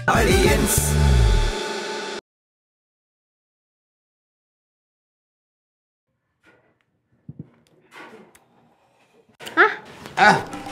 Audience. ആ,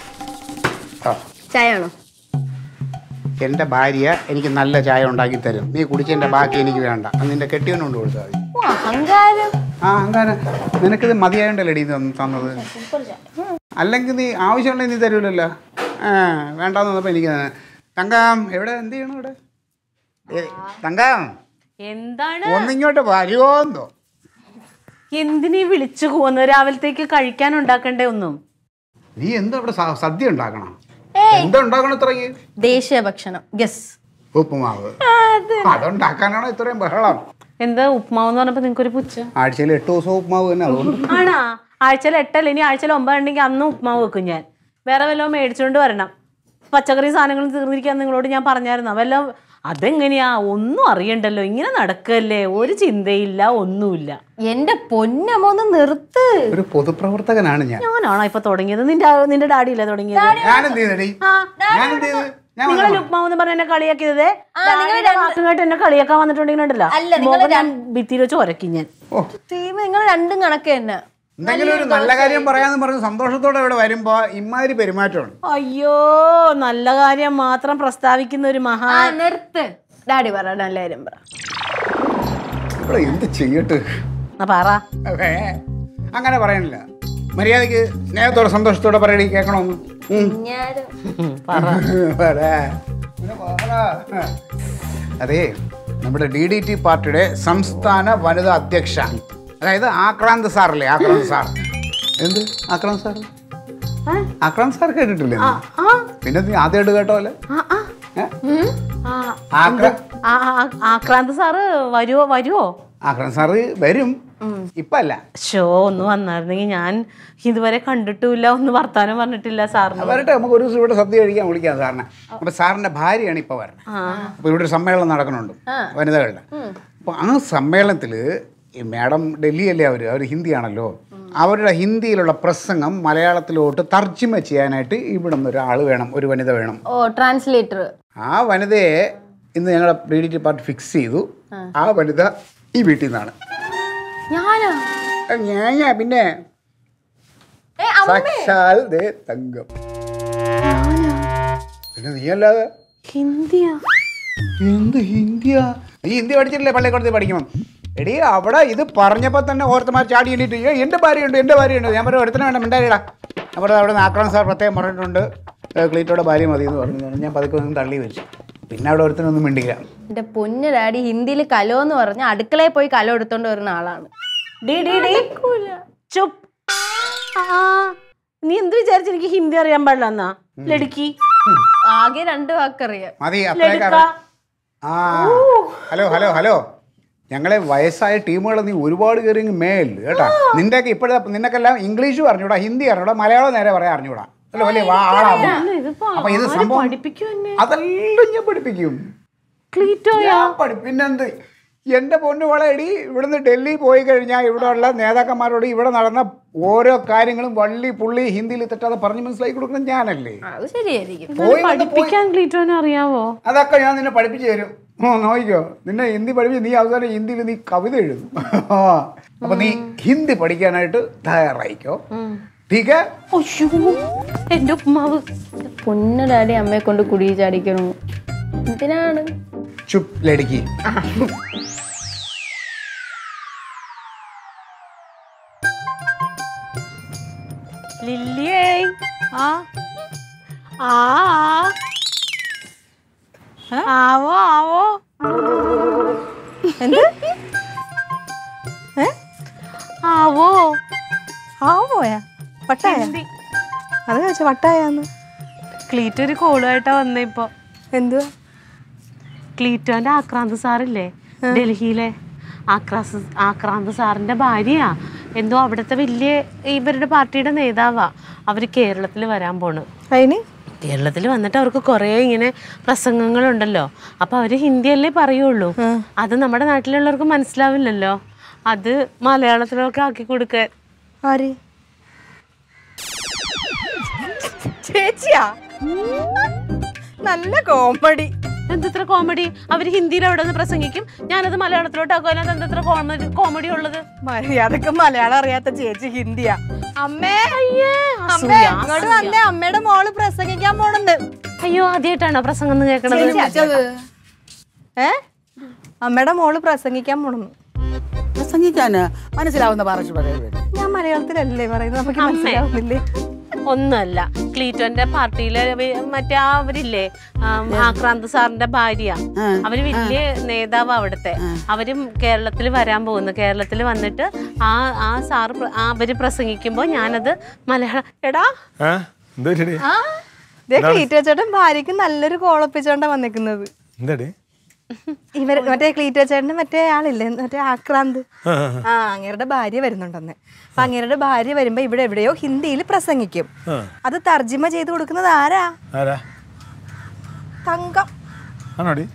ചായ ആണോ എൻ്റെ ഭാര്യ എനിക്ക് നല്ല ചായ ഉണ്ടാക്കി തരും നീ കുടിച്ചതിൻ്റെ ബാക്കി എനിക്ക് വേണ്ട അത് നിന്റെ കെട്ടിയവനോണ്ട് കൊടുത്താൽ മതി ഓ, അഹങ്കാരം ആ അങ്ങനെ നിനക്കിത് മതിയായോണ്ടല്ലേ ഇത് തന്നത് അല്ലെങ്കിൽ നീ ആവശ്യമുണ്ടെങ്കിൽ നീ തരൂലല്ലോ ആ വേണ്ടാന്ന് വന്നപ്പോൾ എനിക്ക് തന്നെ. തങ്കം എവിടെ എന്ത് ചെയ്യണം ഇവിടെ ഏ, തങ്കം എന്താണ് ഒന്നിങ്ങോട്ട് വരുമോന്നോ എന്തിനീ വിളിച്ചു പോകുന്നത് രാവിലത്തേക്ക് കഴിക്കാൻ ഉണ്ടാക്കണ്ടേ ഒന്നും നീ എന്താ ഇവിടെ സ- സദ്യ ഉണ്ടാക്കണം എന്താ ഉണ്ടാക്കണം ഇത്രയ്ക്ക് ദേശീയ ഭക്ഷണം ഗസ് ഉപ്പുമാവ് അതുണ്ടാക്കാനാണോ ഇത്രയും ബഹളം എന്താ ഉപ്മാവ് എന്ന് പറഞ്ഞപ്പോ നിങ്ങൾക്കൊരു പുച്ഛ ആഴ്ചയിൽ എട്ട് ദിവസം ഉപ്പുമാവ് തന്നെ അതുകൊണ്ട് ആണാ ആഴ്ചയിൽ എട്ടല്ല ഇനി ആഴ്ചയിൽ ഒമ്പതുണ്ടെങ്കിൽ അന്നും ഉപ്മാവ് വെക്കും ഞാൻ വേറെ വല്ലതും മേടിച്ചോണ്ട് വരണം പച്ചക്കറി സാധനങ്ങൾ തീർന്നിരിക്കാൻ നിങ്ങളോട് ഞാൻ പറഞ്ഞായിരുന്നു വല്ല അതെങ്ങനെയാ ഒന്നും അറിയണ്ടല്ലോ ഇങ്ങനെ നടക്കല്ലേ ഒരു ചിന്തയില്ല ഒന്നുമില്ല എന്റെ പൊന്നമോന്ന് നിർത്ത് ഒരു പൊതുപ്രവർത്തകനാണ് ഞാൻ ഞാനാണോ ഇപ്പൊ തുടങ്ങിയത് നിന്റെ നിന്റെ ഡാഡി അല്ലേ തുടങ്ങിയത് ഞാൻ എന്ത് ചെയ്തടി ഞാൻ എന്ത് ചെയ്ത് ഞാൻ നിങ്ങൾ ഉപ്മാവ് എന്ന് പറഞ്ഞ എന്നെ കളിയാക്കിയതേ വാക്കും കേട്ട് എന്നെ കളിയാക്കാൻ വന്നിട്ടുണ്ടെങ്കിൽ ഉണ്ടല്ലോ അല്ല, നിങ്ങള് മുഖം ഞാൻ ഭിത്തിയിൽ വെച്ച് ഉരക്കി ഞാൻ തീമ നിങ്ങൾ രണ്ടും കണക്ക് തന്നെ എന്തെങ്കിലും ഒരു നല്ല കാര്യം പറയാന്ന് പറഞ്ഞ് സന്തോഷത്തോടെ ഇവിടെ വരുമ്പോ ഇമാതിരി പെരുമാറ്റമാണ് അയ്യോ നല്ല കാര്യം മാത്രം പ്രസ്താവിക്കുന്ന ഒരു മഹാ ആ നിർത്ത് ഡാഡി പറ നല്ല കാര്യം പറ ഇവിടെ എന്ത് ചെയ്യട്ട് എന്നാ പറ അതെ അങ്ങനെ പറയണില്ല മര്യാദക്ക് സ്നേഹത്തോടെ സന്തോഷത്തോടെ പറയണി കേൾക്കണമെന്ന് ഉം. ഉം, പറ പറ. പിന്നെ പറ. അതെ നമ്മുടെ ഡി ഡി ടി പാർട്ടിയുടെ സംസ്ഥാന വനിതാ അധ്യക്ഷ അതായത് ആക്രാന്ത് സാറല്ലേ ആക്രാന്ത് സാർ എന്ത് ആക്രാന്ത് സാർ ആക്രാന്ത് സാർ കേട്ടിട്ടില്ലേ നീ? പിന്നെ നീ ആദ്യമായിട്ട് കേട്ടോ അല്ലേ ഏ? ആക്ര ആ, ആ, ആക്രാന്ത് സാറ് വരുവോ വരുവോ ആക്രാന്ത് സാറ് വരും ഇപ്പല്ല ഷോ ഒന്ന് വന്നായിരുന്നെങ്കിൽ ഞാൻ ഇതുവരെ കണ്ടിട്ടുമില്ല ഒന്ന് വർത്താനം പറഞ്ഞിട്ടില്ല സാറിന് വരട്ടെ നമുക്ക് ഒരു ദിവസം ഇവിടെ സദ്യ കഴിക്കാൻ വിളിക്കാം സാറിനെ അപ്പൊ സാറിന്റെ ഭാര്യയാണ് ഇപ്പൊ വരുന്നത് അപ്പൊ ഇവിടെ ഒരു സമ്മേളനം നടക്കുന്നുണ്ട് വനിതകളുടെ അപ്പൊ ആ സമ്മേളനത്തില് ഈ മാഡം ഡൽഹിയല്ലേ അവര് അവർ ഹിന്ദിയാണല്ലോ അവരുടെ ഹിന്ദിയിലുള്ള പ്രസംഗം മലയാളത്തിലോട്ട് തർജ്ജിമ ചെയ്യാനായിട്ട് ഇവിടെ നിന്ന് ഒരാൾ വേണം ഒരു വനിത വേണം ഓ ട്രാൻസ്ലേറ്റർ ആ വനിതയെ ഇന്ന് ഞങ്ങളുടെ D D T party fix ചെയ്തു ആ വനിത ഈ വീട്ടിൽ നിന്നാണ് ഞാനാ ഞാൻ ഞാൻ പിന്നെ ഏ, അമ്മ. സാക്ഷാൽ ദേ തങ്കം പിന്നെ നീ അല്ലാതെ ഹിന്ദിയാ എന്ത് ഹിന്ദിയാ നീ ഹിന്ദി പഠിച്ചിട്ടില്ലേ പള്ളിക്കൂടത്തിൽ പഠിക്കണം എടി അവിടെ ഇത് പറഞ്ഞപ്പോൾ തന്നെ ഓർത്തമാർ ചാടി എണ്ണീട്ട് "ഏയ്, എൻ്റെ ഭാര്യയുണ്ട് എൻ്റെ ഭാര്യയുണ്ട് ഞാൻ പറഞ്ഞു ഒരുത്തനെ വേണ്ട മിണ്ടാരിടാ അവിടെ അവിടെ നിന്ന് ആക്രമണം സാർ പ്രത്യേകം പറഞ്ഞിട്ടുണ്ട് ഏ, ക്ലീറ്റോടെ ഭാര്യ മതി എന്ന് പറഞ്ഞു ഞാൻ പതുക്കെ ഒന്ന് തള്ളി വെച്ചു പിന്നെ അവിടെ ഒരുത്തനൊന്നും മിണ്ടില്ല എന്റെ പൊന്ന് ഡാഡി ഹിന്ദിയിൽ കലോ എന്ന് പറഞ്ഞ അടുക്കളയിൽ പോയി കലോ എടുത്തോണ്ട് വരുന്ന ആളാണ് ഡി ഡി ഡി ചുപ് ആ നീ എന്ത് വിചാരിച്ചു എനിക്ക് ഹിന്ദി അറിയാൻ പാടില്ല എന്നാ ലടുക്കി ആകെ രണ്ട് വാക്കറിയാം മതി അത്രയൊക്കെ ലടുക്ക അറിയാം. ആ ഹലോ ഹലോ ഹലോ ഞങ്ങളെ വയസ്സായ ടീമുകൾ നീ ഒരുപാട് കയറി മേൽ കേട്ടാ നിന്റെയൊക്കെ ഇപ്പോഴത്തെ നിനക്കെല്ലാം ഇംഗ്ലീഷും അറിഞ്ഞൂടാ ഹിന്ദി അറിഞ്ഞൂടാ മലയാളം നേരെ പറയാൻ അറിഞ്ഞൂടാ അല്ല വലിയ വാ- ആളാവും ഇതിപ്പോ അപ്പൊ ഇത് ആര് സംഭവം പഠിപ്പിക്കും എന്നെ അതെല്ലാം ഞാൻ പഠിപ്പിക്കും ക്ലീറ്റോയാ ഞാൻ പഠി- പിന്നെന്ത് എന്റെ പൊന്നു വളയടി ഇവിടുന്ന് ഡൽഹി പോയി കഴിഞ്ഞാൽ ഇവിടെയുള്ള നേതാക്കന്മാരോട് ഇവിടെ നടന്ന ഓരോ കാര്യങ്ങളും വള്ളി പുള്ളി ഹിന്ദിയിൽ തെറ്റാതെ പറഞ്ഞ് മനസ്സിലാക്കി കൊടുക്കുന്നത് ഞാനല്ലേ അത് ശരിയായിരിക്കും പോയി വന്ന് പോയി പഠിപ്പിക്കാൻ ക്ലീറ്റോനെ അറിയാവോ അതൊക്കെ ഞാൻ നിന്നെ പഠിപ്പിച്ചു തരും ഓ നോക്കിക്കോ നിന്നെ ഹിന്ദി പഠിപ്പിച്ച് നീ അവസാനം ഹിന്ദിയിൽ നീ കവിത എഴുതും ആ അപ്പൊ നീ ഹിന്ദി പഠിക്കാനായിട്ട് തയ്യാറായിക്കോ ടീക്ക അയ്യോ എന്റെ ഉപ്മാവ് പൊന്ന് ഡാഡി അമ്മയെ കൊണ്ട് കുടി ചാടിക്കണു എന്തിനാണ് ചുപ് ലടുക്കി ലില്ലിയേ ആ ആ ആവോ ആവോ എന്ത് ഏ? ആവോ ആവോയാ വട്ടായ അത് ചോദിച്ച വട്ടായാന്ന് ക്ലീറ്റോ ഒരു കോളുമായിട്ടാ വന്നേ ഇപ്പൊ എന്തുവാ ക്ലീറ്റോന്റെ ആക്രാന്ത് സാറില്ലേ ഡൽഹിയിലെ ആക്രാസ് ആക്രാന്ത് സാറിന്റെ ഭാര്യയാ എന്തോ അവിടുത്തെ വലിയ ഇവരുടെ പാർട്ടിയുടെ നേതാവാ അവര് കേരളത്തിൽ വരാൻ പോണ് അതിന് കേരളത്തിൽ വന്നിട്ട് അവർക്ക് കുറേ ഇങ്ങനെ പ്രസംഗങ്ങളുണ്ടല്ലോ അപ്പൊ അവര് ഹിന്ദിയല്ലേ പറയുള്ളൂ അത് നമ്മുടെ നാട്ടിലുള്ളവർക്ക് മനസ്സിലാവില്ലല്ലോ അത് മലയാളത്തിലൊക്കെ ആക്കി കൊടുക്കാൻ ആര് ചേച്ചിയാ നല്ല കോമഡി എന്തിത്ര കോമഡി അവര് ഹിന്ദിയിൽ അവിടെ നിന്ന് പ്രസംഗിക്കും ഞാനത് മലയാളത്തിലോട്ടാക്കും അതിനകത്ത് എന്തിത്ര കോമഡി കോമഡി ഉള്ളത് മര്യാദക്ക് മലയാളം അറിയാത്ത ചേച്ചി ഹിന്ദിയാ അമ്മേ അയ്യേ, അമ്മേ അസൂയ, ഇങ്ങോട്ട് അസൂയ. വന്നേ അമ്മയുടെ മോള് പ്രസംഗിക്കാൻ പോണുണ്ട് അയ്യോ ആദ്യമായിട്ടാണോ പ്രസംഗം എന്ന് കേൾക്കണത് ഏ അമ്മയുടെ മോള് പ്രസംഗിക്കാൻ പോണെന്ന് പ്രസംഗിക്കാന് മനസ്സിലാവുന്ന ഭാഷ പറയുന്നത് ഞാൻ മലയാളത്തിലല്ലേ പറയുന്നത് നമുക്ക് മനസ്സിലാവുന്നില്ലേ ഒന്നുമല്ല ക്ലീറ്റോന്റെ പാർട്ടിയിലെ വി- മറ്റേ ആ അവരില്ലേ ആം, ആക്രാന്ത് സാറിന്റെ ഭാര്യ അവര് വലിയ നേതാവ് അവിടുത്തെ അവരും കേരളത്തിൽ വരാൻ പോകുന്നു കേരളത്തിൽ വന്നിട്ട് ആ ആ സാറ് പ്ര- ആ അവര് പ്രസംഗിക്കുമ്പോ ഞാനത് മലയാളം എടാ ആ എന്താ ശരി ആ ദേ ക്ലീറ്റോ ചേട്ടൻ ഭാര്യക്ക് നല്ലൊരു കോളൊപ്പിച്ചോണ്ടാ വന്നിക്കുന്നത് എന്താടി ഇവർ മറ്റേ ക്ലീറ്റോ ചേട്ടന് മറ്റേ ആളില്ലേ മറ്റേ ആക്രാന്ത് ആ അങ്ങേരുടെ ഭാര്യ വരുന്നുണ്ടെന്ന് അപ്പൊ അങ്ങേരുടെ ഭാര്യ വരുമ്പോ ഇവിടെ എവിടെയോ ഹിന്ദിയിൽ പ്രസംഗിക്കും അത് തർജിമ ചെയ്ത് കൊടുക്കുന്നത് ആരാ ആരാ തങ്കം ആണോടി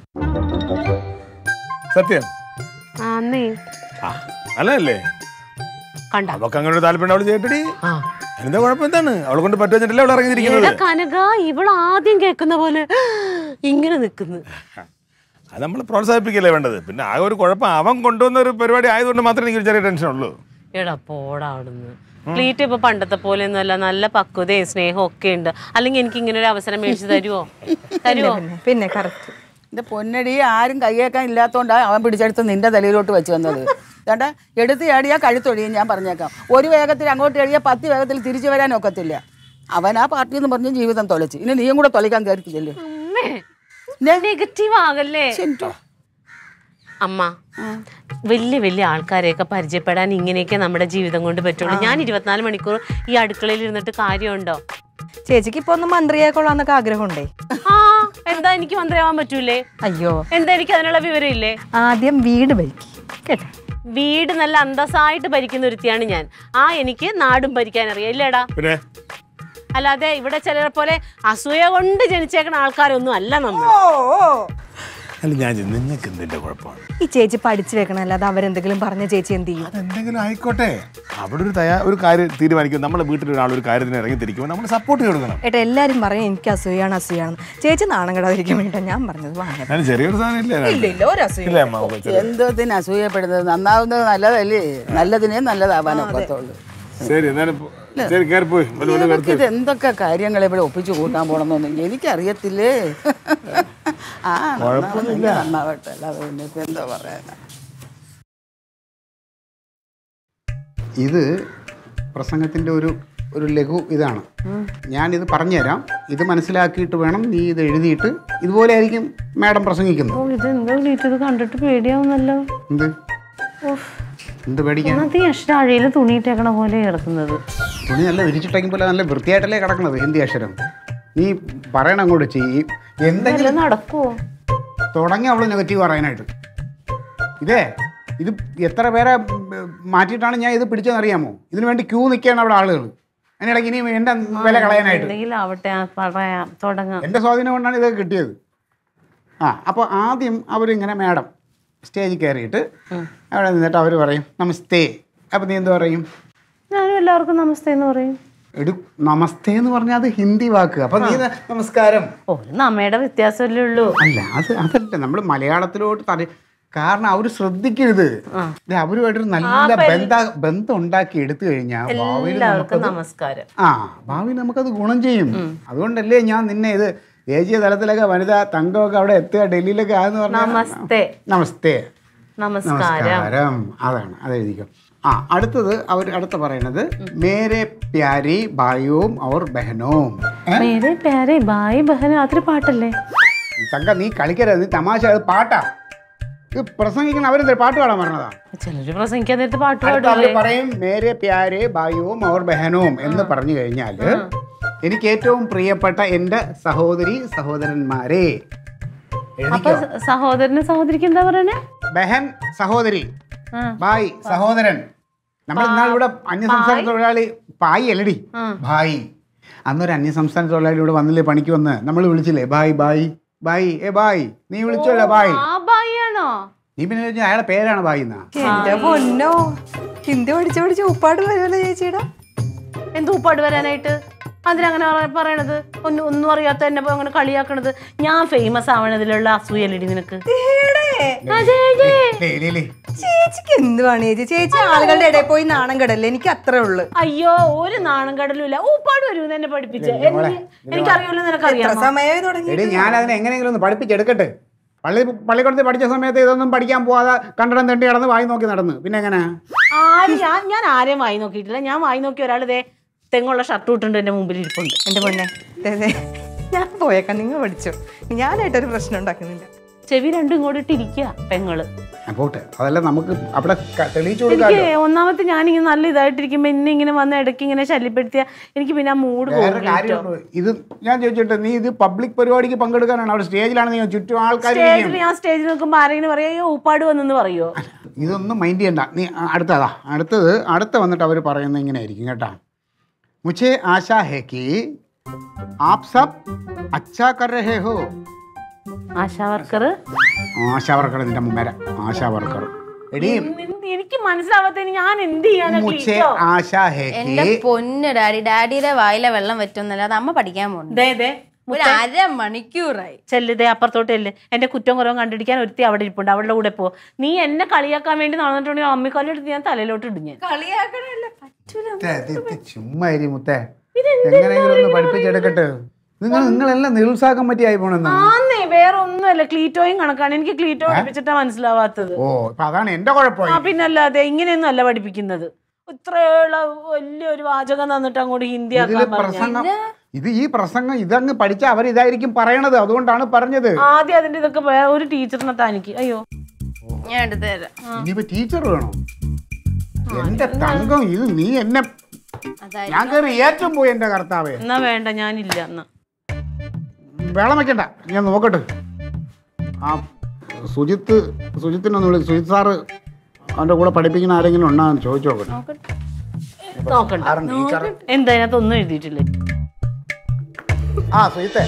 സത്യം ആന്നേ ആ നല്ലതല്ലേ കണ്ട അവക്ക് അങ്ങനെ ഒരു താല്പര്യം അവള് ചെയ്തിട്ടടി എന്താ കുഴപ്പം എന്താണ് അവളെ കൊണ്ട് പറ്റുവെച്ചിട്ടല്ലേ അവൾ ഇറങ്ങിയിരിക്കുന്നത് എടാ കനക ഇവൾ ആദ്യം കേൾക്കുന്ന പോലെ ഇങ്ങനെ നിക്കുന്നു അത് നമ്മൾ പ്രോത്സാഹിപ്പിക്കല്ലേ വേണ്ടത് പിന്നെ ആ ഒരു കുഴപ്പം അവൻ കൊണ്ടുവന്ന ഒരു പരിപാടി ആയതുകൊണ്ട് മാത്രമേ എനിക്ക് ഒരു ചെറിയ ടെൻഷൻ ഉള്ളൂ എടാ പോടാ അവിടുന്ന് ക്ലീറ്റ് ഇപ്പൊ പണ്ടത്തെ പോലെ ഒന്നുമല്ല നല്ല പക്വതയും സ്നേഹവും ഒക്കെ ഉണ്ട് അല്ലെങ്കിൽ എനിക്ക് ഇങ്ങനെ ഒരു അവസരം മേടിച്ചു തരുമോ തരുമോ പിന്നെ പിന്നെ കറക്റ്റ് എന്റെ പൊന്നടി ആരും കൈയേക്കാൻ ഇല്ലാത്തോണ്ടാണ് അവൻ പിടിച്ചെടുത്ത് നിന്റെ തലയിലോട്ട് വെച്ച് വന്നത് വേണ്ട എടുത്ത് ചാടിയാ കഴുത്തൊഴിയും ഞാൻ പറഞ്ഞേക്കാം ഒരു വേഗത്തിൽ അങ്ങോട്ട് എഴിയാൽ പത്ത് വേഗത്തിൽ തിരിച്ചു വരാൻ ഒക്കത്തില്ല അവൻ ആ പാർട്ടി എന്ന് പറഞ്ഞ് ജീവിതം തൊലച്ച് ഇനി നീയും കൂടെ തൊലയ്ക്കാൻ കയറിക്കില്ലല്ലോ അമ്മേ നെഗറ്റീവ് ആകല്ലേ അമ്മ വലിയ വലിയ ആൾക്കാരെയൊക്കെ പരിചയപ്പെടാൻ ഇങ്ങനെയൊക്കെ നമ്മുടെ ജീവിതം കൊണ്ട് പറ്റുള്ളൂ ഞാൻ ഇരുപത്തിനാല് മണിക്കൂർ ഈ അടുക്കളയിൽ ഇരുന്നിട്ട് കാര്യമുണ്ടോ ചേച്ചിക്ക് ഇപ്പൊ ഒന്ന് മന്ത്രിയായിക്കൊള്ളാന്നൊക്കെ ആഗ്രഹമുണ്ടേ ആ എന്താ എനിക്ക് മന്ത്രിയാവാൻ പറ്റൂലേ അയ്യോ എന്താ എനിക്ക് അതിനുള്ള വിവരം ഇല്ലേ ആദ്യം വീട് ഭരിക്കും കേട്ടോ വീട് നല്ല അന്തസ്സായിട്ട് ഭരിക്കുന്ന ഒരുത്തിയാണ് ഞാൻ ആ എനിക്ക് നാടും ഭരിക്കാൻ അറിയാം ഇല്ലേടാ പിന്നെ അല്ലാതെ ഇവിടെ ചിലരെ പോലെ അസൂയ കൊണ്ട് ജനിച്ചേക്കണ ആൾക്കാരൊന്നും അല്ല നമ്മൾ അല്ല ഞാൻ ചോ- നിങ്ങൾക്ക് എന്തിന്റെ കുഴപ്പമാണ് ഈ ചേച്ചി പഠിച്ചു വെക്കണം അല്ലാതെ അവരെന്തെങ്കിലും പറഞ്ഞ ചേച്ചി എന്ത് ചെയ്യും അതെന്തെങ്കിലും ആയിക്കോട്ടെ അവിടെ ഒരു തയ്യാ ഒരു കാര്യം തീരുമാനിക്കും നമ്മുടെ വീട്ടിൽ ഒരാൾ ഒരു കാര്യത്തിന് ഇറങ്ങി തിരിക്കുമ്പോൾ നമ്മൾ സപ്പോർട്ട് കൊടുക്കണം ഏട്ടാ എല്ലാരും പറയും എനിക്ക് അസൂയാണ് അസൂയാണ് ചേച്ചി നാണം കെടാതിരിക്കാൻ വേണ്ടിട്ടാ ഞാൻ പറഞ്ഞത് വാങ്ങാൻ ഞാൻ ചെറിയൊരു സാധനം ഇല്ലേ ഇല്ല ഇല്ല ഒരു അസൂയ ഇല്ലേ അമ്മ ഓക്കേ, ശരി. എന്തോത്തിന് അസൂയപ്പെടുന്നത് നന്നാവുന്നത് നല്ലതല്ലേ നല്ലതിനെ നല്ലതാവാൻ ഒക്കത്തുള്ളൂ ശരി എന്നാലും പോ- ശരി കയറി പോയി വല്ല വല്ല ഇവർക്ക് ഇത് എന്തൊക്കെ കാര്യങ്ങൾ ഇവിടെ ഒപ്പിച്ചു കൂട്ടാൻ പോണെന്നൊന്നും എനിക്കറിയത്തില്ലേ ആ നന്നാവുന്നെങ്കിൽ നന്നാവട്ടെ അല്ലാതെ പിന്നെ ഇപ്പൊ എന്താ പറയാനാ ഇത് പ്രസംഗത്തിൻ്റെ ഒരു ഒരു ലഘു ഇതാണ് ഞാനിത് പറഞ്ഞുതരാം ഇത് മനസ്സിലാക്കിയിട്ട് വേണം നീ ഇത് എഴുതിയിട്ട് ഇതുപോലെ ആയിരിക്കും മാഡം പ്രസംഗിക്കുന്നത് ഇതെന്താ ഇത് കണ്ടിട്ട് പേടിയാവുന്നല്ലോ എന്ത് എന്ത് പേടിക്കാൻ ഒന്നാമത്തെ ഈ അക്ഷരം അഴയിൽ തുണിയിട്ടേക്കണ പോലെ കിടക്കുന്നത് തുണി നല്ല വിരിച്ചിട്ടെങ്കിൽ പോലെ നല്ല വൃത്തിയായിട്ടല്ലേ കിടക്കണത് ഹിന്ദി അക്ഷരം നീ പറയണം അങ്ങോട്ട് ചെയ്യും എന്തെങ്കിലും നടക്കുവോ തുടങ്ങി അവള് നെഗറ്റീവ് പറയാനായിട്ട് ഇതേ ഇത് എത്ര പേരെ ഉം, മാറ്റിയിട്ടാണ് ഞാൻ ഇത് പിടിച്ചതെന്ന് അറിയാമോ ഇതിനു വേണ്ടി ക്യൂ നിൽക്കുകയാണ് അവിടെ ആളുകൾ അതിനിടയ്ക്ക് ഇനി എൻ്റെ വില കളയാനായിട്ട് എന്തെങ്കിലും ആവട്ടെ ആ, പറയാം തുടങ്ങാം എൻ്റെ സ്വാധീനം കൊണ്ടാണ് ഇത് കിട്ടിയത് ആ അപ്പോൾ ആദ്യം അവരിങ്ങനെ മാഡം സ്റ്റേജിൽ കയറിയിട്ട് അവിടെ നിന്നിട്ട് അവർ പറയും നമസ്തേ അപ്പോൾ നീ എന്ത് പറയും ഞാനും എല്ലാവർക്കും നമസ്തേ എന്ന് പറയും എടു നമസ്തേ എന്ന് പറഞ്ഞാൽ അത് ഹിന്ദി വാക്ക് അപ്പോൾ നീ ഇത് നമസ്കാരം ഒരു നമ്മയുടെ വ്യത്യാസമല്ലേ ഉള്ളൂ അല്ല അത് അതല്ല നമ്മൾ മലയാളത്തിലോട്ട് തല കാരണം അവർ ശ്രദ്ധിക്കരുത് ഇത് അവരുമായിട്ടൊരു നല്ല ബന്ധ ബന്ധം ഉണ്ടാക്കി എടുത്തു കഴിഞ്ഞാൽ ഭാവിയിൽ എല്ലാവർക്കും നമുക്കത് നമസ്കാരം ആ ഭാവിയിൽ നമുക്കത് ഗുണം ചെയ്യും അതുകൊണ്ടല്ലേ ഞാൻ നിന്നെ ഇത് ദേശീയ തലത്തിലൊക്കെ വനിതാ തങ്കമൊക്കെ അവിടെ എത്തുക ഡൽഹിയിലൊക്കെ ആന്ന് പറഞ്ഞാൽ നമസ്തേ നമസ്തേ നമസ്കാരം നമസ്കാരം അതാണ് അത് എഴുതിക്കും ആ അടുത്തത് അവർ അടുത്ത പറയണത് മേരെ പ്യാരി ഭായിയോം അവർ ബഹനോം ഏ? മേരെ പേരെ ബായ് ബഹന അതൊരു പാട്ടല്ലേ തങ്ക നീ കളിക്കരുത് നീ തമാശ അത് പാട്ടാ ഇത് പ്രസംഗിക്കുന്ന അവരെന്താ പാട്ട് പാടാൻ പറഞ്ഞതാ ചിലര് പ്രസംഗിക്കാൻ നേരത്തെ പാട്ട് അടുത്ത അവർ പാടില്ലേ പറയും മേരെ പ്യാരെ ഭായിയോം അവർ ബഹനോം എന്ന് പറഞ്ഞു കഴിഞ്ഞാല് എനിക്ക് ഏറ്റവും പ്രിയപ്പെട്ട എൻ്റെ സഹോദരി സഹോദരന്മാരെ അപ്പൊ എഴുതിക്കോ സ- സഹോദരന് സഹോദരിക്ക് എന്താ പറയണേ ബഹൻ സഹോദരി ആ. ഭായ് സഹോദരൻ നമ്മൾ ഇന്നാൾ ഇവിടെ അന്യസംസ്ഥാന തൊഴിലാളി പായി അല്ലടി ഭായ് അന്നൊരു അന്യസംസ്ഥാന തൊഴിലാളി ഇവിടെ വന്നില്ലേ പണിക്ക് വന്ന് നമ്മൾ വിളിച്ചില്ലേ ബായ് ബായ് ബായ് ഏ ബായ് നീ വിളിച്ചോല്ലോ ബായ് ആ ബായി ആണോ നീ പിന്നെ വിചാരിച്ചു അയാളെ പേരാണ് ബായ് എന്നാ എന്റെ പൊന്നോ ഹിന്ദി പഠിച്ച് പഠിച്ച് ഉപ്പാട് വരുമല്ലോ ചേച്ചിയുടെ എന്ത് ഉപ്പാട് വരാനായിട്ട് അതിനങ്ങനെ പറ- പറയണത് ഒന്നും ഒന്നും അറിയാത്ത എന്നെ ഇപ്പൊ അങ്ങനെ കളിയാക്കണത് ഞാൻ ഫേമസ് ആവണതിലുള്ള അസൂയല്ലടി നിനക്ക് അതെ, അതെ. ലേ, ലേ, ലേ. ചേച്ചിക്ക് എന്തുവാണ് ചേച്ചി ചേച്ചി ആളുകളുടെ ഇടയിൽ പോയി നാണം കെടല്ലേ എനിക്ക് അത്രേ ഉള്ളു അയ്യോ ഒരു നാണം കടലും ഇല്ല ഊപ്പാട് വരും എന്നെ പഠിപ്പിച്ച് എനിക്കറിയുമല്ലോ എത്ര നിനക്കറിയാം സമയമായി തുടങ്ങി എടി ഞാൻ അതിനെ എങ്ങനെയെങ്കിലും ഒന്ന് പഠിപ്പിച്ചെടുക്കട്ടെ പള്ളി പള്ളിക്കൂടത്തിൽ പഠിച്ച സമയത്ത് ഇതൊന്നും പഠിക്കാൻ പോവാതെ കണ്ടിടം തെണ്ടി കിടന്ന് വായി നോക്കി നടന്ന് പിന്നെ എങ്ങനെയാ ആരും ഞാൻ ഞാൻ ആരെയും വായി നോക്കിയിട്ടില്ല ഞാൻ വായി നോക്കി ഒരാൾ ഇതേ തെങ്ങുള്ള ഷർട്ട് ഇട്ടുണ്ട് എന്റെ മുമ്പിൽ ഇരിപ്പുണ്ട് എന്റെ പൊന്നെ ദേ, ദേ, ഞാൻ പോയേക്കാം നിങ്ങൾ പഠിച്ചു ഞാനായിട്ടൊരു പ്രശ്നം ഉണ്ടാക്കുന്നില്ല ചെവി രണ്ടും ഇങ്ങോട്ട് ഇട്ടിരിക്കുക പെങ്ങള് ആ, പോട്ടെ അതല്ല നമുക്ക് അവിടെ ക- തെളിയിച്ചു എനിക്ക് കൊടുക്കാമല്ലോ ഒന്നാമത്തെ ഞാനിങ്ങനെ നല്ല ഇതായിട്ടിരിക്കുമ്പോ എന്നെ ഇങ്ങനെ വന്ന് ഇടയ്ക്ക് ഇങ്ങനെ ശല്യപ്പെടുത്തിയ എനിക്ക് പിന്നെ ആ മൂഡ് വേറെ പോകും കാര്യമുണ്ട് ഇത് ഞാൻ ചോദിച്ചിട്ട് നീ ഇത് പബ്ലിക് പരിപാടിക്ക് പങ്കെടുക്കാനാണ് അവിടെ സ്റ്റേജിലാണ് നീ ചുറ്റും ആൾക്കാർ സ്റ്റേജിൽ ഞാൻ സ്റ്റേജിൽ നിൽക്കുമ്പോ ആരെങ്കിലും പറയാ "അയ്യോ, ഊപ്പാട് വന്നെന്ന് പറയോ ഇതൊന്നും മൈൻഡ് ചെയ്യണ്ട നീ ആ, അടുത്തതാ അടുത്തത് അടുത്ത വന്നിട്ട് അവർ പറയുന്നത് ഇങ്ങനെ ആയിരിക്കും കേട്ടാ മുझे ആശാ ഹേ कि आप सब अच्छा कर रहे हो ആശാ വർക്കർ ആശാ വർക്കർ നിന്റെ മുമ്പേര ആശാ വർക്കർ എടി എനിക്ക് മനസ്സിലാവാത്തതിന് ഞാൻ എന്ത് ചെയ്യാനാ മുझे ക്ലീറ്റോ? ആശാ ഹേ എന്റെ कि പൊന്ന് ഡാഡി ഡാഡിയുടെ വായിലെ വെള്ളം പറ്റുന്നല്ല അത് അമ്മ പഠിക്കാൻ പോകുന്നു ദേ, ദേ, ഒരു അര മണിക്കൂറായി ചെല്ലുതേ അപ്പുറത്തോട്ട് ചെല്ല് എന്റെ കുറ്റം കുറവും കണ്ടിരിക്കാൻ ഒരുത്തി അവിടെ ഇരിപ്പുണ്ട് അവളുടെ കൂടെ പോ നീ എന്നെ കളിയാക്കാൻ വേണ്ടി നടന്നിട്ടുണ്ടെങ്കിൽ അമ്മിക്കല്ലെടുത്ത് ഞാൻ തലയിലോട്ട് ഇടും ഞാൻ കളിയാക്കണല്ല പറ്റൂല മുത്തേ, ഇത് ഇത് ചുമ്മാ ഇരി മുത്തേ എങ്ങനെയെങ്കിലും ഒന്ന് പഠിപ്പിച്ചെടുക്കട്ടെ നിങ്ങൾ നിങ്ങളെല്ലാം നിരുത്സാഹം പറ്റിയായി പോണെന്ന് ആന്നേ വേറെ ഒന്നുമല്ല ക്ലീറ്റോയും കണക്കാണ് എനിക്ക് ക്ലീറ്റോ പഠിപ്പിച്ചിട്ടാ മനസ്സിലാവാത്തത് ഓ ഇപ്പൊ അതാണ് എന്റെ കുഴപ്പം ആ പിന്നല്ലാതെ ഇങ്ങനെയൊന്നും അല്ല പഠിപ്പിക്കുന്നത് ഇത്രയുള്ള വലിയൊരു വാചകം തന്നിട്ട് അങ്ങോട്ട് ഹിന്ദി ഇതില് ആക്കാൻ പറഞ്ഞു പ്രസംഗം ഇത് ഈ പ്രസംഗം ഇതങ്ങ് പഠിച്ച അവർ ഇതായിരിക്കും പറയണത് അതുകൊണ്ടാണ് പറഞ്ഞത് ആദ്യം അതിന്റെ ഇതൊക്കെ വേറെ ഒരു ടീച്ചറിനെ താനിക്ക് അയ്യോ ഞാൻ എടുത്തു തരാം ഇനിയിപ്പോ ടീച്ചർ വേണോ എന്റെ തങ്കം ഇത് നീ എന്നെ അതായത് ഞാൻ കയറി ഏറ്റവും പോയി എന്റെ കർത്താവേ എന്നാ വേണ്ട ഞാനില്ല എന്നാ വേളം വെക്കണ്ട ഞാൻ നോക്കട്ടെ ആ സുജിത്ത് സുജിത്തിനൊന്ന് വിളി സുജിത് സാറ് അവന്റെ കൂടെ പഠിപ്പിക്കുന്ന ആരെങ്കിലും ഉണ്ടോ എന്ന് ചോദിച്ചു നോക്കട്ടെ നോക്കണ്ട ആരുണ്ട് ടീച്ചർ എന്താ അതിനകത്ത് ഒന്നും എഴുതിയിട്ടില്ലേ ആ സുജിത്തെ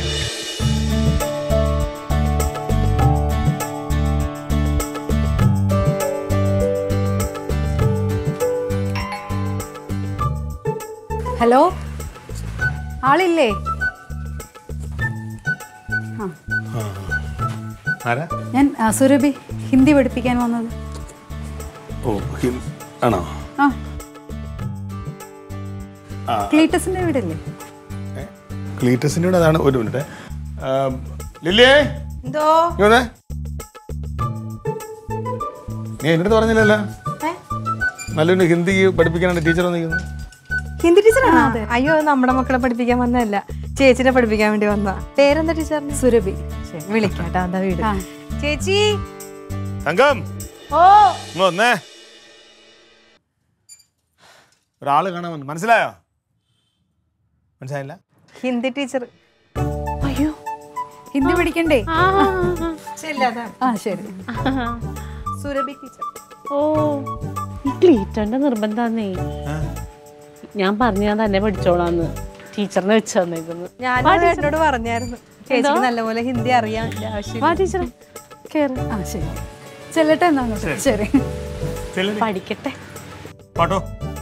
ഹലോ ആളില്ലേ ആരാ ഞാൻ ആ, സുരഭി ഹിന്ദി പഠിപ്പിക്കാൻ വന്നത് ഓ ഹിം- ആണോ ആ ക്ലീറ്റസിന്റെ വീടല്ലേ ക്ലീറ്റസിൻ്റെ കൂടെ അതാണ് ഒരു മിനിറ്റ് ലില്ലിയേ എന്തോ ഇങ്ങ് വന്നേ. നീ എൻ്റെ അടുത്ത് പറഞ്ഞില്ലല്ലോ നല്ലൊരു ഹിന്ദി പഠിപ്പിക്കാനാണ് ടീച്ചർ വന്നിരിക്കുന്നത് ഹിന്ദി ടീച്ചറാണോ അയ്യോ അത് നമ്മുടെ മക്കളെ പഠിപ്പിക്കാൻ വന്നതല്ല ചേച്ചിനെ പഠിപ്പിക്കാൻ വേണ്ടി വന്ന പേരെന്താ ടീച്ചറിന് സുരഭി ശരി, വിളിക്കാട്ടോ അതാ വീട് ആ. ചേച്ചി തങ്കം ഓ ഇങ്ങ് വന്നേ ഒരാള് കാണാൻ വന്നു മനസ്സിലായോ മനസ്സിലായില്ല ഹിന്ദി ടീച്ചർ അയ്യോ ഹിന്ദി പഠിക്കണ്ടേ ആ, ആ, ആ. ആ ശരി സുരഭി ടീച്ചർ ഓ ഈ ക്ലീറ്റോന്റെ നിർബന്ധാന്നേ ഞാൻ പറഞ്ഞു ഞാൻ തന്നെ പഠിച്ചോളാന്ന് ടീച്ചറിനെ വെച്ച് തന്നേക്കുന്നു ഞാൻ എന്നോട് പറഞ്ഞായിരുന്നു ചേച്ചിക്ക് നല്ലപോലെ ഹിന്ദി അറിയാൻ ആവശ്യം വാ ടീച്ചറെ കേറ് ആ ശരി ചെല്ലട്ടെ എന്നാ അങ്ങോട്ട്. ശരി പഠിക്കട്ടെ പാട്ടോ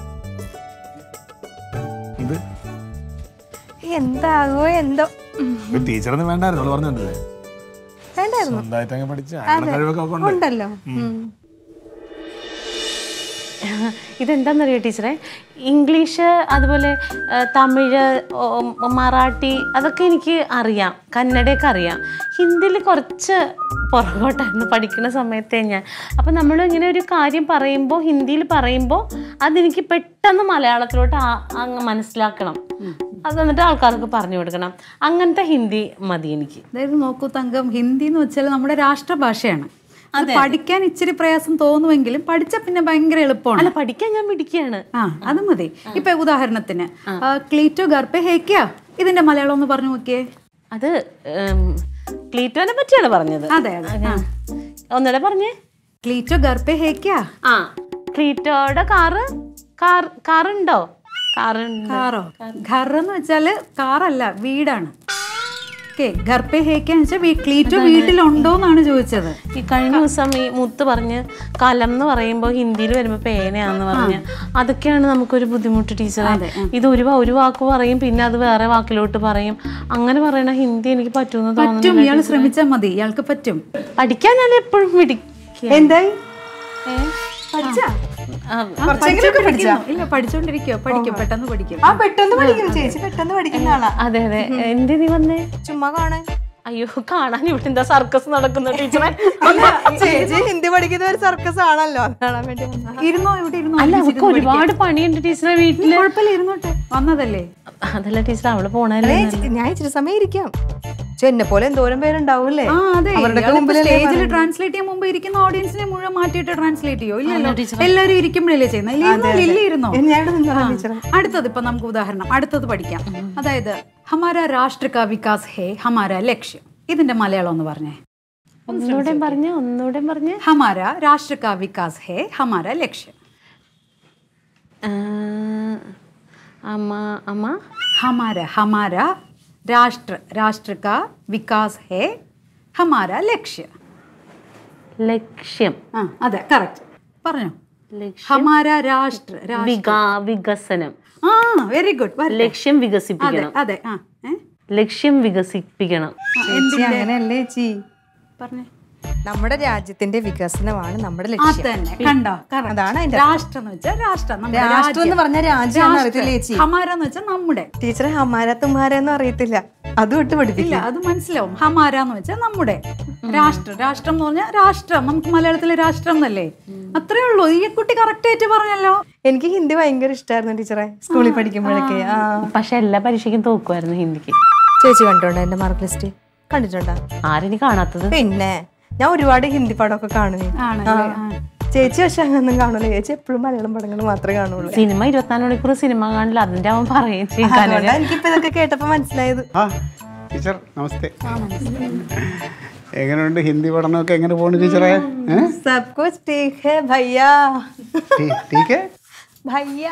ഇത് എന്താകോ എന്തോ ടീച്ചറൊന്നും വേണ്ടായിരുന്നു അവള് പറഞ്ഞിട്ടില്ലേ വേണ്ടായിരുന്നു സ്വന്തമായിട്ട് അങ്ങ് പഠിച്ച് അങ്ങനെ കഴിവൊക്കെ അവൾക്ക് ഉണ്ട് ഉണ്ടല്ലോ ഉം. ഇതെന്താണെന്നറിയോ ടീച്ചറെ ഇംഗ്ലീഷ് അതുപോലെ ആ, തമിഴ് ഓ, മറാഠി അതൊക്കെ എനിക്ക് അറിയാം കന്നഡയൊക്കെ അറിയാം ഹിന്ദിയിൽ കുറച്ച് പുറകോട്ടായിരുന്നു പഠിക്കുന്ന സമയത്തെ ഞാൻ അപ്പം നമ്മൾ ഇങ്ങനെ ഒരു കാര്യം പറയുമ്പോൾ ഹിന്ദിയിൽ പറയുമ്പോൾ അതെനിക്ക് പെട്ടെന്ന് മലയാളത്തിലോട്ട് ആ- അങ്ങ് മനസ്സിലാക്കണം അത് എന്നിട്ട് ആൾക്കാർക്ക് പറഞ്ഞു കൊടുക്കണം അങ്ങനത്തെ ഹിന്ദി മതി എനിക്ക് അതായത് നോക്കൂ തങ്കം ഹിന്ദി എന്ന് വെച്ചാൽ നമ്മുടെ രാഷ്ട്രഭാഷയാണ് അത് പഠിക്കാൻ ഇച്ചിരി പ്രയാസം തോന്നുമെങ്കിലും പഠിച്ച പിന്നെ ഭയങ്കര എളുപ്പമാണ് അല്ല പഠിക്കാൻ ഞാൻ മിടിക്കുകയാണ് ആ അത് മതി ഇപ്പൊ ഉദാഹരണത്തിന് ആ, ക്ലീറ്റോ ഗർപ്പെ ഹേക്ക ഇതിന്റെ മലയാളം ഒന്ന് പറഞ്ഞു നോക്കിയേ അത് ഉം, ക്ലീറ്റോനെ പറ്റിയാണ് പറഞ്ഞത് അതെ അതെ ആ. ഒന്നുകൂടെ പറഞ്ഞേ ക്ലീറ്റോ ഗർപ്പെ ഹേക്ക ആ ക്ലീറ്റോയുടെ കാറ് കാർ കാറുണ്ടോ കാറുണ്ട് കാറോ ഘർ എന്ന് വെച്ചാല് കാറല്ല വീടാണ് ഹേക്കെ ഗർഭെ ഹേക്കെ എന്ന് വെച്ചാൽ ക്ലീറ്റോ വീട്ടിലുണ്ടോന്നാണ് ചോദിച്ചത് ഈ കഴിഞ്ഞ ദിവസം ഈ മുത്ത് പറഞ്ഞ് കലം എന്ന് പറയുമ്പോൾ ഹിന്ദിയിൽ വരുമ്പോൾ പേനയാന്ന് പറഞ്ഞ് അതൊക്കെയാണ് നമുക്കൊരു ബുദ്ധിമുട്ട് ടീച്ചറെ ഇത് ഒരു വാ- ഒരു വാക്ക് പറയും പിന്നെ അത് വേറെ വാക്കിലോട്ട് പറയും അങ്ങനെ പറയണ ഹിന്ദി എനിക്ക് പറ്റുമെന്ന് പറ്റും തോന്നുന്നു ഇയാൾ ശ്രമിച്ചാൽ മതി ഇയാൾക്ക് പറ്റും പഠിക്കാൻ ഞാൻ എപ്പോഴും പിടിക്കുക എന്തായി പഠിച്ചോണ്ടിരിക്കുന്നു. ഇല്ല പഠിച്ചോണ്ടിരിക്കോ പഠിക്കും പെട്ടെന്ന് പഠിക്കും ആ പെട്ടെന്ന് പഠിക്കും ചേച്ചി പെട്ടെന്ന് പഠിക്കുന്ന ആളാ അതെ അതെ എന്ത് നീ വന്നേ ചുമ്മാ കാണാൻ അയ്യോ കാണാൻ ഇവിടെ എന്താ സർക്കസ് നടക്കുന്ന ടീച്ചറെ ചേച്ചി ഹിന്ദി പഠിക്കുന്ന ഒരു സർക്കസ് ആണല്ലോ അത് കാണാൻ വേണ്ടി വന്നതാ. ഇരുന്നോ ഇവിടെ ഇരുന്നോ അല്ല അവർക്ക് ഒരുപാട് പണിയുണ്ട് ടീച്ചറെ വീട്ടില് കുഴപ്പമില്ല ഇരുന്നോട്ടെ വന്നതല്ലേ അതല്ല ടീച്ചർ അവള് അല്ലേ, പോണല്ലേ ചെ- ഞാൻ ഇച്ചിരി സമയം ഇരിക്കാം പക്ഷെ എന്നെ പോലെ എന്തോരം പേരുണ്ടാവൂല്ലേ ആ അതെ അവരുടെയൊക്കെ മുമ്പിലല്ലേ സ്റ്റേജിൽ ട്രാൻസ്ലേറ്റ് ചെയ്യാൻ മുമ്പ് ഇരിക്കുന്ന ഓഡിയൻസിനെ മുഴുവൻ മാറ്റിയിട്ട് ട്രാൻസ്ലേറ്റ് ചെയ്യോ ഇല്ലല്ലോ എല്ലാവരും ഇരിക്കുമ്പോഴല്ലേ ചെയ്യുന്നത് ഇല്ല, ഇരുന്നോ, ഇല്ല ഇരുന്നോ ഞാൻ ഇവിടെ നിന്നോളാം ടീച്ചറെ. അടുത്തത് ഇപ്പൊ നമുക്ക് ഉദാഹരണം അടുത്തത് പഠിക്കാം അതായത് ഹമാര രാഷ്ട്ര കാ വികാസ് ഹേ ഹമാര ലക്ഷ്യം ഇതിന്റെ മലയാളം ഒന്ന് പറഞ്ഞേ ഒന്നുകൂടെ പറഞ്ഞ് ഒന്നുകൂടെ പറഞ്ഞ് ഹമാര രാഷ്ട്ര കാ വികാസ് ഹേ ഹമാര ലക്ഷ്യം ആ, അമ്മ അമ്മ ഹമാര ഹമാര രാഷ്ട്ര രാഷ്ട്ര കാ വികാസ് ഹേ ഹമാര ലക്ഷ്യ ലക്ഷ്യം ആ അതെ കറക്റ്റ് പറഞ്ഞോ ലക്ഷ്യം ഹമാര രാഷ്ട്ര രാ- വികാ വികസനം ആ വെരി ഗുഡ് ലക്ഷ്യം അതെ വികസിപ്പിക്കണം അതെ ആ ഏ ലക്ഷ്യം വികസിപ്പിക്കണം ചേച്ചി അങ്ങനെയല്ലേ ചേച്ചി പറഞ്ഞേ നമ്മുടെ രാജ്യത്തിന്റെ വികസനമാണ് നമ്മുടെ അത് ലക്ഷ്യം തന്നെ കണ്ടോ correct. അതാണ് അതിന്റെ രാഷ്ട്രം എന്ന് വെച്ചാൽ രാഷ്ട്രം നമ്മുടെ രാഷ്ട്രം എന്ന് പറഞ്ഞാൽ രാജ്യമാണെന്ന് അറിയത്തില്ലേ ചേച്ചി ഹമാര എന്ന് വെച്ചാൽ നമ്മുടെ ടീച്ചറെ ഹമാര തുമാര എന്ന് അറിയത്തില്ല അതും ഇട്ട് ഇല്ല പഠിപ്പില്ല അത് മനസ്സിലാവും ഹമാര എന്ന് വെച്ചാൽ നമ്മുടെ രാഷ്ട്രം രാഷ്ട്രം എന്ന് പറഞ്ഞാൽ രാഷ്ട്രം നമുക്ക് മലയാളത്തിലെ രാഷ്ട്രം എന്നല്ലേ അത്രേ ഉള്ളൂ ഈ കുട്ടി കറക്റ്റ് ആയിട്ട് പറഞ്ഞല്ലോ എനിക്ക് ഹിന്ദി ഭയങ്കര ഇഷ്ടമായിരുന്നു ടീച്ചറെ സ്കൂളിൽ പഠിക്കുമ്പോഴൊക്കെ ആ പക്ഷെ എല്ലാ പരീക്ഷയ്ക്കും തോക്കുമായിരുന്നു ഹിന്ദിക്ക് ചേച്ചി കണ്ടിട്ടുണ്ടോ എന്റെ മാർക്ക് ലിസ്റ്റ് കണ്ടിട്ടുണ്ടോ ആരെനി കാണാത്തത് പിന്നെ ഞാൻ ഒരുപാട് ഹിന്ദി പടമൊക്കെ കാണുവേ ആണല്ലേ ആ. ചേച്ചി പക്ഷെ അങ്ങനൊന്നും കാണൂല ചേച്ചി എപ്പോഴും മലയാളം പടങ്ങൾ മാത്രമേ കാണുള്ളൂ സിനിമ ഇരുപത്തിനാല് മണിക്കൂർ സിനിമ കാണില്ല അതിന്റെ അവൻ പറയുകയും ചെയ്യും അതുകൊണ്ടാ എനിക്കിപ്പോ ഇതൊക്കെ കേട്ടപ്പോ മനസ്സിലായത് ആ ടീച്ചർ നമസ്തേ എങ്ങനെയുണ്ട് ഹിന്ദി പഠനമൊക്കെ എങ്ങനെ പോകുന്നു ടീച്ചറെ ഏ? സബ് കുച്ച് ടീക് ഹേ ഭയ്യാ ടീ- ടീക്ക് ഭയ്യ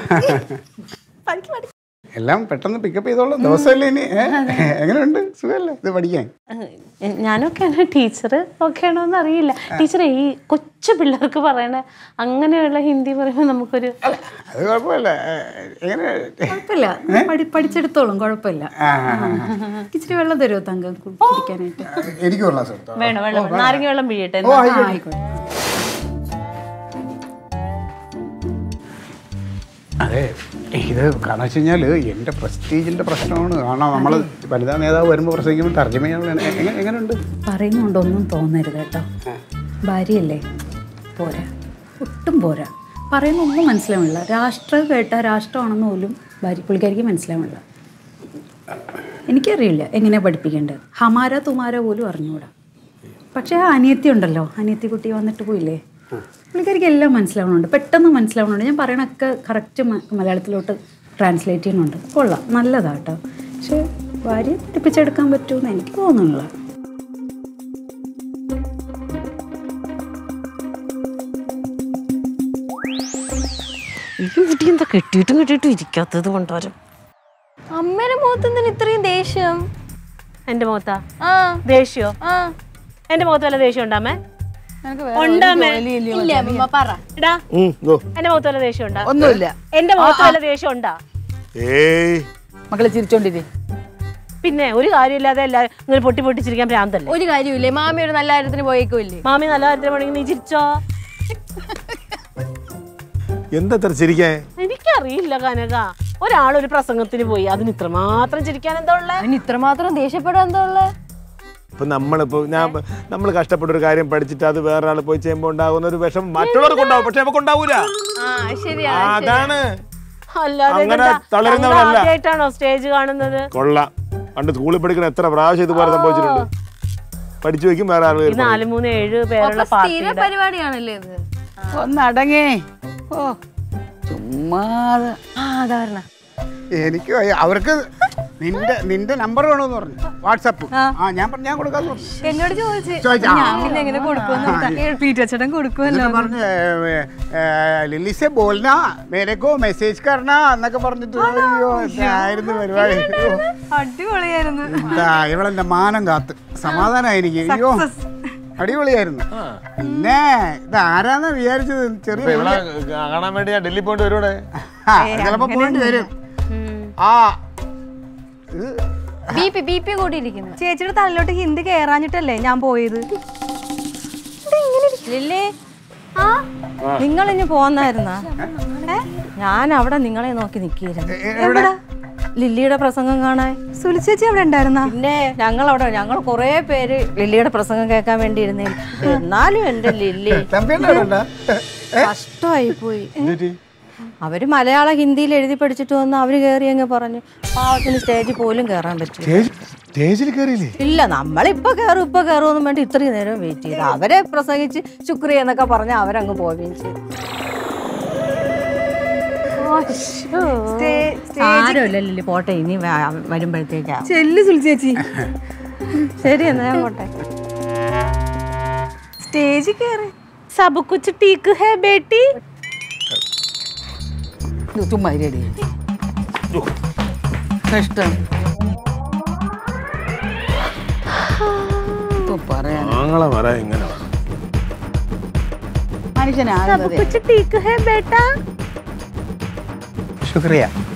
പഠിക്ക് പഠിക്ക്. എല്ലാം പെട്ടെന്ന് പിക്കപ്പ് ചെയ്തോളൂ ദിവസമല്ലേ ഇനി ഏ? എങ്ങനെയുണ്ട് സുഖമല്ലേ ഇത് പഠിക്കാൻ ഞാനൊക്കെയാണ് ടീച്ചർ ഒക്കെ ആണോ എന്ന് അറിയില്ല ടീച്ചറെ ഈ കൊച്ചു പിള്ളേർക്ക് പറയണ അങ്ങനെയുള്ള ഹിന്ദി പറയുമ്പോൾ നമുക്കൊരു അത് കുഴപ്പമില്ല ഏ, എങ്ങനെ കുഴപ്പമില്ല പഠി പഠിച്ചെടുത്തോളും കുഴപ്പമില്ല ആ, ആ, ആ. ഇച്ചിരി വെള്ളം തരുമോ തങ്കം കു- കുടിക്കാനായിട്ട് എനിക്ക് കൊള്ളാം സുഹൃത്തോ വേണം വെള്ളം നാരങ്ങ വെള്ളം പിഴിയട്ടെ ഓ ആ, ആയിക്കോട്ടെ ആയിക്കോട്ടെ അതെ ഇത് കാരണം വെച്ച് കഴിഞ്ഞാൽ എൻ്റെ പ്രസ്റ്റീജിൻ്റെ പ്രശ്നമാണ് കാരണം നമ്മൾ വനിതാ നേതാവ് വരുമ്പോൾ പ്രസംഗിക്കുമ്പോൾ തർജ്ജമ ചെയ്യാനുള്ള എങ്ങനെ എങ്ങനെയുണ്ട് പറയുന്നുണ്ടൊന്നും തോന്നരുത് കേട്ടോ ഭാര്യയല്ലേ പോരാ ഒട്ടും പോരാ പറയുന്ന ഒന്നും മനസ്സിലാവില്ല രാഷ്ട്രം കേട്ട രാഷ്ട്രമാണെന്ന് പോലും ഭാര്യ പുള്ളിക്കാരിക്ക് മനസ്സിലാവില്ല എനിക്കറിയില്ല എങ്ങനെയാണ് പഠിപ്പിക്കേണ്ടത് ഹമാര തുമാര പോലും അറിഞ്ഞുകൂടാ പക്ഷേ ആ അനിയത്തി ഉണ്ടല്ലോ അനിയത്തി കുട്ടി വന്നിട്ട് പോയില്ലേ പുള്ളിക്കാരിക്ക് എല്ലാം മനസ്സിലാവുന്നുണ്ട് പെട്ടെന്ന് മനസ്സിലാവുന്നുണ്ട് ഞാൻ പറയണൊക്കെ കറക്റ്റ് മലയാളത്തിലോട്ട് ട്രാൻസ്ലേറ്റ് ചെയ്യുന്നുണ്ട് കൊള്ളാം നല്ലതാട്ടോ പക്ഷേ ഭാര്യ പഠിപ്പിച്ചെടുക്കാൻ പറ്റുമെന്ന് എനിക്ക് തോന്നുന്നില്ല ഈ മുടി എന്താ കെട്ടിയിട്ടും കെട്ടിയിട്ടും ഇരിക്കാത്തത് കൊണ്ടുവരും അമ്മേടെ മുഖത്ത് എന്തിനാ ഇത്രയും ദേഷ്യം എന്റെ മുഖത്താ ആ ദേഷ്യോ ആ എന്റെ മുഖത്ത് വല്ല ദേഷ്യം ഉണ്ടാമേ ഉണ്ടാമേ ഇല്ല അമ്മ പറ എടാ എന്റെ മുഖത്ത് വല്ല ദേഷ്യം ഉണ്ടാ ഒന്നുമില്ല എന്റെ മുഖത്ത് വല്ല ദേഷ്യം ഉണ്ടാ ഏയ് മക്കളെ ചിരിച്ചോണ്ടിരി പിന്നെ ഒരു കാര്യമില്ലാതെ എല്ലാരും ഇങ്ങനെ പൊട്ടി പൊട്ടിച്ചിരിക്കാൻ ഭ്രാന്തല്ലേ ഒരു കാര്യമില്ലേ മാമി ഒരു നല്ല കാര്യത്തിന് പോയേക്കുമില്ലേ മാമി നല്ല കാര്യത്തിന് വേണമെങ്കിൽ നീ ചിരിച്ചോ എന്താ ഇത്ര ചിരിക്കാൻ എനിക്കറിയില്ല കനക ഒരാൾ ഒരു പ്രസംഗത്തിന് പോയി അതിന് ഇത്രമാത്രം ചിരിക്കാൻ എന്താ ഉള്ളേ അതിന് ഇത്രമാത്രം ദേഷ്യപ്പെടാൻ എന്താ ഉള്ളേ ഇപ്പൊ നമ്മളിപ്പോ ഞാൻ നമ്മൾ കഷ്ടപ്പെട്ട ഒരു കാര്യം പഠിച്ചിട്ട് അത് വേറെ ആൾ പോയി ചെയ്യുമ്പോൾ ഉണ്ടാകുന്ന ഒരു വിഷം മറ്റുള്ളവർക്ക് ഉണ്ടാവും പക്ഷെ നമുക്ക് ഉണ്ടാവൂല ആ ശരിയാ ആ, അതാണ് അല്ലാതെ അങ്ങനെ ഇതെന്താ? തളരുന്നവരല്ല. ഞങ്ങൾ ആദ്യായിട്ടാണോ സ്റ്റേജ് കാണുന്നത് കൊള്ളാം പണ്ട് സ്കൂളിൽ പഠിക്കുന്ന എത്ര പ്രാവശ്യം ഇതുപോലെ സംഭവിച്ചിട്ടുണ്ട് പഠിച്ചു വെക്കും വേറെ ആൾ ഈ നാല് മൂന്ന് ഏഴ് പേരുള്ള സ്ഥിര പാർട്ടിയുടെ പരിപാടിയാണല്ലേ ഇത് ഒന്നടങ്ങേ ഓ ചുമ്മാതെ ആ അതാ പറഞ്ഞ എനിക്ക് വയ്യ. അവർക്ക് നിന്റെ നിന്റെ നമ്പർ വേണമെന്ന് പറഞ്ഞു വാട്സപ്പ് ആ ഞാൻ പറഞ്ഞു ഞാൻ കൊടുക്കാന്ന് പറഞ്ഞു എന്നോട് ചോദിച്ചു ചോദിച്ചാ? ഞാൻ പിന്നെ എങ്ങനെ കൊടുക്കുമെന്ന് ക്ലീറ്റോ ചേട്ടൻ കൊടുക്കുമല്ലോ എന്നിട്ട് പറഞ്ഞു "ഏ, ഏ, ലില്ലി സെ ബോൽന മേരക്കോ മെസ്സേജ് കരണ എന്നൊക്കെ പറഞ്ഞിട്ട് അയ്യോ എന്തായിരുന്നു പരിപാടി അയ്യോ. അടിപൊളിയായിരുന്നു എന്താ ഇവളെന്റെ മാനം കാത്ത് സമാധാനമായി എനിക്ക് അയ്യോ അടിപൊളിയായിരുന്നു പിന്നെ ഇത് ആരാന്നാ വിചാരിച്ചത് ചെറിയ ഇപ്പൊ ഇവിടെ കാണാൻ വേണ്ടി ഞാൻ ഡൽഹി പോയിട്ട് വരുവിടെ ആ, ചിലപ്പോ പോയിട്ട് വരും ആ ഇത് ബി പി ബി പി കൂടിയിരിക്കുന്നു ചേച്ചിയുടെ തലയിലോട്ട് ഹിന്ദി കയറാഞ്ഞിട്ടല്ലേ ഞാൻ പോയത് ലില്ലേ ആ നിങ്ങൾ ഇനി പോന്നായിരുന്നാ ഞാൻ അവിടെ നിങ്ങളെ നോക്കി നിൽക്കിയിരുന്നു എ- എവിടെ ലില്ലിയുടെ പ്രസംഗം കാണാൻ സുലി ചേച്ചി അവിടെ ഉണ്ടായിരുന്നാ പിന്നെ ഞങ്ങൾ അവിടെ ഞങ്ങൾ കുറേ പേര് ലില്ലിയുടെ പ്രസംഗം കേൾക്കാൻ വേണ്ടി ഇരുന്നില്ല എന്നാലും എന്റെ ലില്ലി തമ്പിയുടെ അവിടെ ഉണ്ടോ? കഷ്ടമായി പോയി അവര് മലയാളം ഹിന്ദിയിൽ എഴുതി പഠിച്ചിട്ട് വന്ന് അവര് കയറി അങ്ങ് പറഞ്ഞു പാവത്തിന് സ്റ്റേജിൽ പോലും കയറാൻ പറ്റില്ല സ്റ്റേജിൽ കയറിയില്ലേ ഇല്ല നമ്മളിപ്പോ കയറും ഇപ്പൊ കയറുമെന്നും വേണ്ടി ഇത്രയും നേരം വെയിറ്റ് ചെയ്തു അവരെ പ്രസംഗിച്ച് ശുക്രിയ എന്നൊക്കെ പറഞ്ഞ് അവരങ്ങ് പോവുകയും ചെയ്തു ആരുമില്ല ലില്ലി പോട്ടെ ഇനി വ- വരുമ്പോഴത്തേക്കാ ചെല്ലു സുലി ചേച്ചി ശരി എന്നാ ഞാൻ പോട്ടെ സ്റ്റേജിൽ കയറി സബ് കുച്ച് ടീക്ക് ഹേ ബേട്ടി ഇത് ചുമ്മാ ഇരിയടി. കഷ്ടം ഇപ്പൊ പറയാൻ ആങ്ങളെ വര ഇങ്ങനെ വേണം. മനുഷ്യനാകുന്നത് കുച്ച് ടീക്ക് ഹേ ബേട്ടാ ശുക്രിയ